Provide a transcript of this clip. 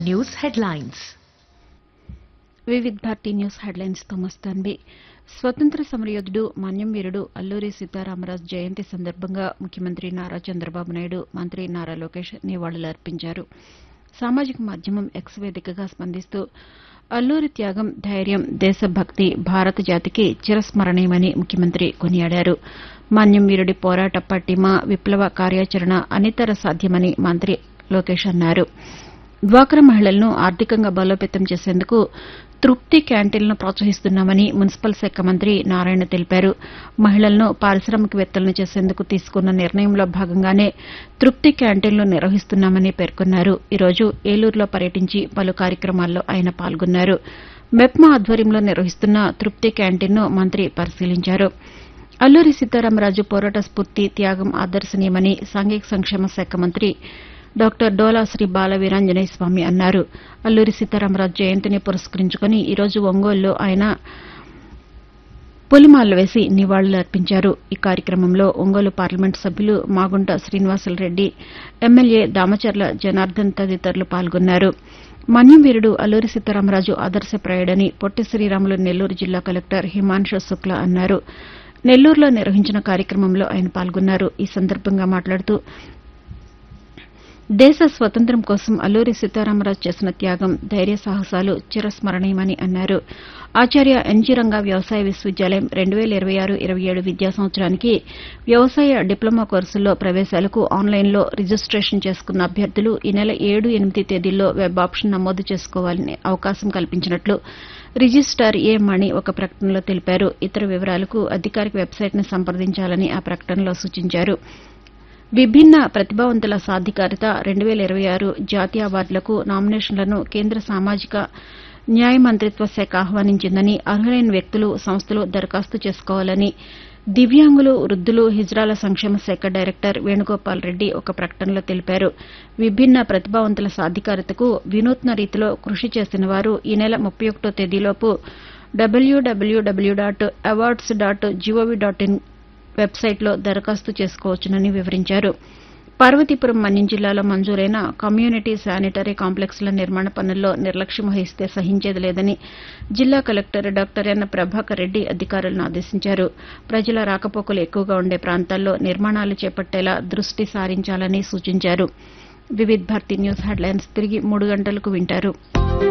News headlines. Vividh Bharati news headlines తో మస్తాన్వి స్వతంత్ర సమరయోధుడు మన్యం వీరుడు అల్లూరి సీతారామరాజు జయంతి సందర్భంగా ముఖ్యమంత్రి నారా చంద్రబాబు నాయుడు మంత్రి నారా లోకేష్ నివాళులర్పించారు సామాజిక మాధ్యమం ఎక్స్ వేదికగా స్పందిస్తూ అల్లూరి త్యాగం ధైర్యం దేశభక్తి భారత జాతికి చిరస్మరణీయమని ముఖ్యమంత్రి కొనియాడారు మన్యం వీరుడి పోరాట పట్టిమ విప్లవ కార్యాచరణ అనితర సాధ్యమని మంత్రి లోకేష్ అన్నారు డ్వాక్రా మహిళలను ఆర్థికంగా బలోపేతం చేసేందుకు తృప్తి క్యాంటీన్లను ప్రోత్సహిస్తున్నామని మున్సిపల్ శాఖ మంత్రి నారాయణ తెలిపారు మహిళలను పారిశ్రామికవేత్తలను చేసేందుకు తీసుకున్న నిర్ణయంలో భాగంగానే తృప్తి క్యాంటీన్లు నిర్వహిస్తున్నామని పేర్కొన్నారు ఈరోజు ఏలూరులో పర్యటించి పలు కార్యక్రమాల్లో ఆయన పాల్గొన్నారు మెప్మా ఆధ్వర్యంలో నిర్వహిస్తున్న తృప్తి క్యాంటీన్ను మంత్రి పరిశీలించారు అల్లూరి సీతారామరాజు పోరాట స్ఫూర్తి త్యాగం ఆదర్శనీయమని సాంఘిక సంక్షేమ శాఖ మంత్రి డాక్టర్ డోలా శ్రీ బాల వీరాంజనేయ స్వామి అన్నారు అల్లూరి సీతారామరాజు జయంతిని పురస్కరించుకుని ఈరోజు ఒంగోలులో ఆయన పులిమాలలు వేసి నివాళులర్పించారు ఈ కార్యక్రమంలో ఒంగోలు పార్లమెంట్ సభ్యులు మాగుంట శ్రీనివాసులరెడ్డి ఎమ్మెల్యే దామచర్ల జనార్దన్ తదితరులు పాల్గొన్నారు మన్యం వీరుడు అల్లూరి సీతారామరాజు ఆదర్శప్రాయుడని పొట్టి శ్రీరాములు నెల్లూరు జిల్లా కలెక్టర్ హిమాంశు శుక్లా అన్నారు నెల్లూరులో నిర్వహించిన కార్యక్రమంలో ఆయన పాల్గొన్నారు ఈ సందర్భంగా మాట్లాడుతూ దేశ స్వతంత్రం కోసం అల్లూరి సీతారామరాజు చేసిన త్యాగం ధైర్య సాహసాలు చిరస్మరణీయమని అన్నారు ఆచార్య ఎన్జీ రంగా వ్యవసాయ విశ్వవిద్యాలయం రెండు వేల ఇరవై ఆరు ఇరవై ఏడు విద్యా సంవత్సరానికి వ్యవసాయ డిప్లొమా కోర్సుల్లో ప్రవేశాలకు ఆన్లైన్లో రిజిస్టేషన్ చేసుకున్న అభ్యర్థులు ఈ నెల ఏడు ఎనిమిది తేదీల్లో వెబ్ ఆప్షన్ నమోదు చేసుకోవాలని అవకాశం కల్పించినట్లు రిజిస్టార్ ఏ మణి ఒక ప్రకటనలో తెలిపారు ఇతర వివరాలకు అధికారిక వెబ్సైట్ను సంప్రదించాలని ఆ ప్రకటనలో సూచించారు విభిన్న ప్రతిభావంతుల సాధికారిత రెండు వేల ఇరవై ఆరు జాతీయ అవార్డులకు నామినేషన్లను కేంద్ర సామాజిక న్యాయ మంత్రిత్వ శాఖ ఆహ్వానించిందని అర్హులైన వ్యక్తులు సంస్థలు దరఖాస్తు చేసుకోవాలని దివ్యాంగులు వృద్దులు హిజ్రాల సంక్షేమ శాఖ డైరెక్టర్ వేణుగోపాల్ రెడ్డి ఒక ప్రకటనలో తెలిపారు విభిన్న ప్రతిభావంతుల సాధికారతకు వినూత్న రీతిలో కృషి చేసిన వారు ఈ నెల ముప్పై ఒకటో తేదీలోపు WWW dot awards dot GOV dot in వెబ్సైట్లో దరఖాస్తు చేసుకోవచ్చునని వివరించారు పార్వతీపురం మన్యం జిల్లాలో మంజూరైన కమ్యూనిటీ శానిటరీ కాంప్లెక్స్ల నిర్మాణ పనుల్లో నిర్లక్ష్యం వహిస్తే సహించేది లేదని జిల్లా collector doctor N Prabhakar Reddy అధికారులను ఆదేశించారు ప్రజల రాకపోకలు ఎక్కువగా ఉండే ప్రాంతాల్లో నిర్మాణాలు చేపట్టేలా దృష్టి సారించాలని సూచించారు వివిధ్ భారతి న్యూస్ హెడ్లైన్స్ తిరిగి మూడు గంటలకు వింటారు